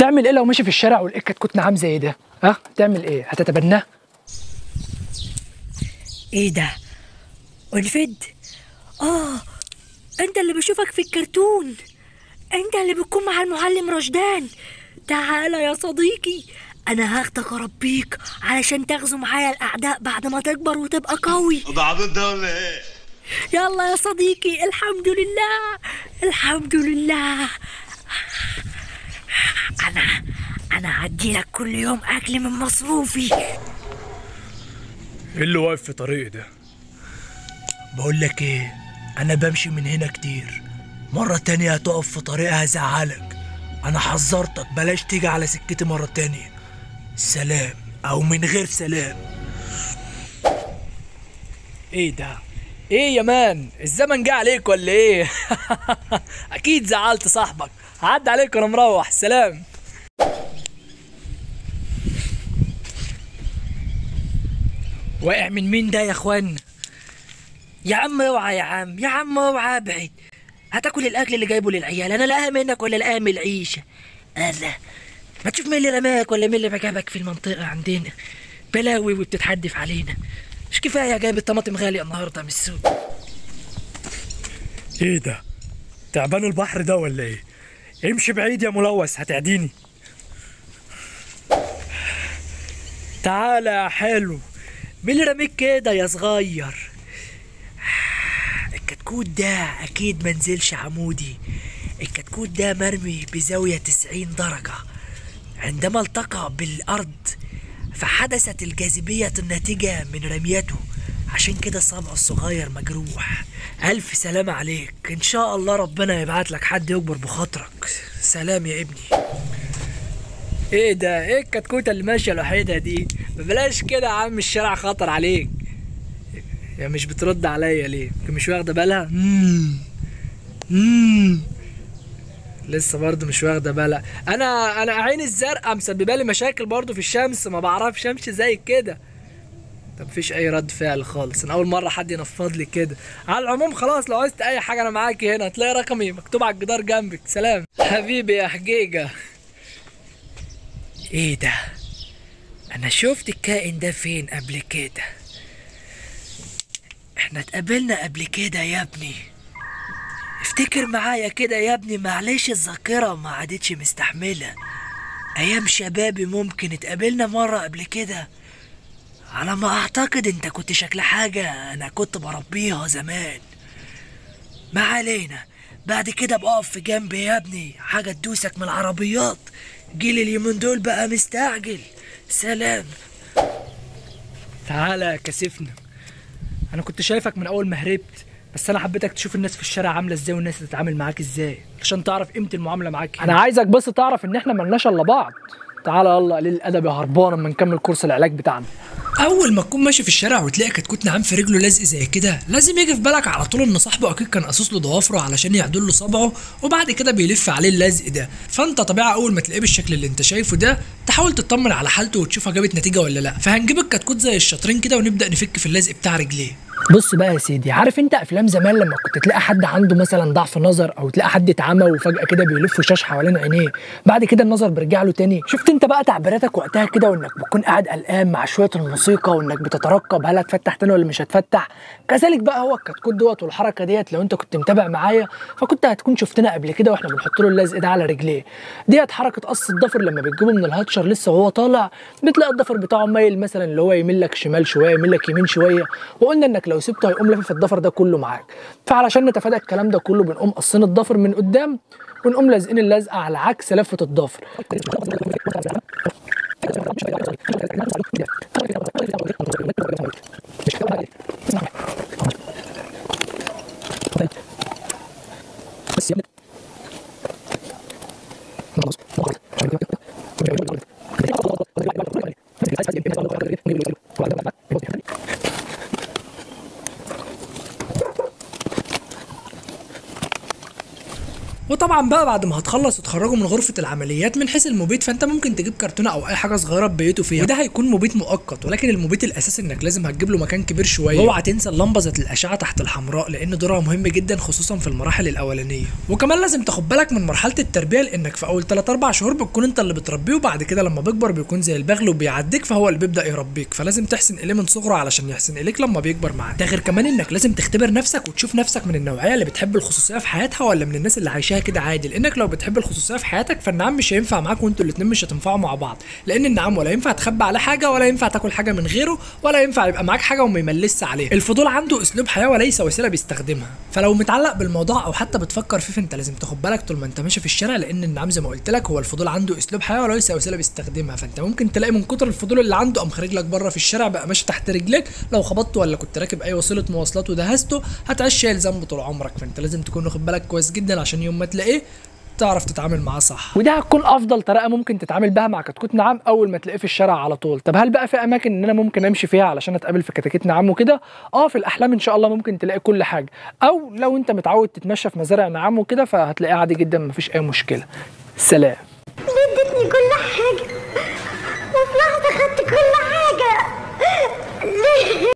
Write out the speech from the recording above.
تعمل ايه لو ماشي في الشارع ولقيت كتكوت نعام زي ده ها تعمل ايه هتتبناه ايه ده ونفد اه انت اللي بشوفك في الكرتون انت اللي بتكون مع المعلم رشدان تعالى يا صديقي انا هاخدك اربيك علشان تغزو معايا الاعداء بعد ما تكبر وتبقى قوي ده عبيط ده ولا ايه؟ يلا يا صديقي الحمد لله الحمد لله انا انا هديلك كل يوم اكل من مصروفي ايه اللي واقف في طريقي ده بقول لك ايه انا بمشي من هنا كتير مرة تانية هتقف في طريقها هزعلك انا حذرتك بلاش تيجي على سكتي مرة تانية سلام او من غير سلام ايه ده ايه يا مان الزمن جه عليك ولا ايه اكيد زعلت صاحبك هعدي عليك وانا مروح سلام واقع من مين ده يا اخوان يا عم اوعى يا عم يا عم اوعى ابعد هتاكل الاكل اللي جايبه للعيال انا لا منك ولا لا من العيشه الله ما تشوف مين اللي رماك ولا مين اللي جابك في المنطقه عندنا بلاوي وبتتحدف علينا مش كفايه جايب الطماطم غاليه النهارده من السوق ايه ده تعبان البحر ده ولا ايه امشي بعيد يا ملوث هتعديني تعالى يا حلو مين اللي رميك كده يا صغير الكتكوت ده اكيد منزلش عمودي الكتكوت ده مرمي بزاوية 90 درجة عندما التقى بالأرض فحدثت الجاذبية الناتجة من رميته عشان كده صبعه الصغير مجروح ألف سلام عليك إن شاء الله ربنا يبعت لك حد يكبر بخاطرك سلام يا ابني ايه ده ايه الكتكوتة اللي ماشية لوحدها دي بلاش كده يا عم الشارع خطر عليك يا مش بترد عليا ليه يمكن مش واخدة بالها مم. مم. لسه برضه مش واخدة بالها انا انا عيني الزرقاء مسببه لي مشاكل برضه في الشمس ما بعرفش امشي زي كده طب مفيش اي رد فعل خالص انا اول مره حد ينفض لي كده على العموم خلاص لو عايزت اي حاجه انا معاكي هنا هتلاقي رقمي مكتوب على الجدار جنبك سلام حبيبي يا حجيجه ايه ده انا شفت الكائن ده فين قبل كده احنا اتقابلنا قبل كده يا ابني افتكر معايا كده يا ابني معلش الذاكرة ما عادتش مستحملة ايام شبابي ممكن اتقابلنا مرة قبل كده على ما اعتقد انت كنت شكل حاجة انا كنت بربيها زمان ما علينا بعد كده بقف في جنبي يا ابني حاجة تدوسك من العربيات جيل اليومين دول بقى مستعجل سلام تعالى يا كسفنا انا كنت شايفك من اول ما هربت بس انا حبيتك تشوف الناس في الشارع عامله ازاي والناس تتعامل معاك ازاي عشان تعرف قيمه المعامله معاك انا عايزك بس تعرف ان احنا ملناش الا بعض تعالى يلا قليل الادب يا هربان اما نكمل كورس العلاج بتاعنا اول ما تكون ماشي في الشارع وتلاقي كتكوت نعام في رجله لزق زي كده لازم يجي في بالك على طول ان صاحبه اكيد كان قاصص له ضوافره علشان يعدل له صبعه وبعد كده بيلف عليه اللزق ده فانت طبيعي اول ما تلاقيه بالشكل اللي انت شايفه ده تحاول تطمن على حالته وتشوفها جابت نتيجه ولا لا فهنجيب الكتكوت زي الشاطرين كده ونبدا نفك في اللزق بتاع رجليه بص بقى يا سيدي عارف انت افلام زمان لما كنت تلاقي حد عنده مثلا ضعف نظر او تلاقي حد اتعمى وفجاه كده بيلف شاش حوالين عينيه بعد كده النظر بيرجع له تاني شفت انت بقى تعبيراتك وقتها كده وانك بتكون قاعد قلقان مع شويه الموسيقى وانك بتترقب هل هتفتح تاني ولا مش هتفتح كذلك بقى هو الكتكوت دوت والحركه ديت لو انت كنت متابع معايا فكنت هتكون شفتنا قبل كده واحنا بنحط له اللزق ده على رجليه ديت حركه قص الضفر لما بتجيبه من الهاتشر لسه وهو طالع بتلاقي الضفر بتاعه مايل مثلا اللي هو يميل لك شمال شويه يميل لك يمين شويه وقلنا انك لو سبته هيقوم لافف الضفر ده كله معاك فعلشان نتفادى الكلام ده كله بنقوم قصين الضفر من قدام ونقوم لازقين اللزقه على عكس لفه الضفر وطبعا طبعا بقى بعد ما هتخلص وتخرجه من غرفه العمليات من حيث المبيد فانت ممكن تجيب كرتونه او اي حاجه صغيره تبيته فيها وده هيكون مبيد مؤقت ولكن المبيد الاساسي انك لازم هتجيب له مكان كبير شويه واوعى تنسى اللمبه ذات الاشعه تحت الحمراء لان دورها مهم جدا خصوصا في المراحل الاولانيه وكمان لازم تاخد بالك من مرحله التربيه لانك في اول 3 4 شهور بتكون انت اللي بتربيه وبعد كده لما بيكبر بيكون زي البغل وبيعديك فهو اللي بيبدا يربيك فلازم تحسن اليه من صغره علشان يحسن اليك لما بيكبر معاك ده غير كمان انك لازم تختبر نفسك وتشوف نفسك من النوعيه اللي بتحب الخصوصيه في حياتها ولا من الناس اللي عايشاها كده عادي لانك لو بتحب الخصوصيه في حياتك فالنعام مش هينفع معاك وانتوا الاثنين مش هتنفعوا مع بعض لان النعام ولا ينفع تخبي عليه حاجه ولا ينفع تاكل حاجه من غيره ولا ينفع يبقى معاك حاجه وما يملسش عليها الفضول عنده اسلوب حياه وليس وسيله بيستخدمها فلو متعلق بالموضوع او حتى بتفكر فيه فانت لازم تاخد بالك طول ما انت ماشي في الشارع لان النعام زي ما قلت لك هو الفضول عنده اسلوب حياه وليس وسيله بيستخدمها فانت ممكن تلاقي من كتر الفضول اللي عنده قام خارج لك بره في الشارع بقى ماشي تحت رجليك لو خبطته ولا كنت راكب اي وسيله مواصلات ودهسته هتعيش شايل ذنب طول عمرك فانت لازم تكون واخد بالك كويس جدا عشان يوم ما تلاقيه تعرف تتعامل معاه صح ودي هتكون افضل طريقه ممكن تتعامل بها مع كتكوت نعام اول ما تلاقيه في الشارع على طول طب هل بقى في اماكن ان انا ممكن امشي فيها علشان اتقابل في كتاكيت نعام وكده اه في الاحلام ان شاء الله ممكن تلاقي كل حاجه او لو انت متعود تتمشى في مزارع نعام وكده فهتلاقيه عادي جدا مفيش اي مشكله سلام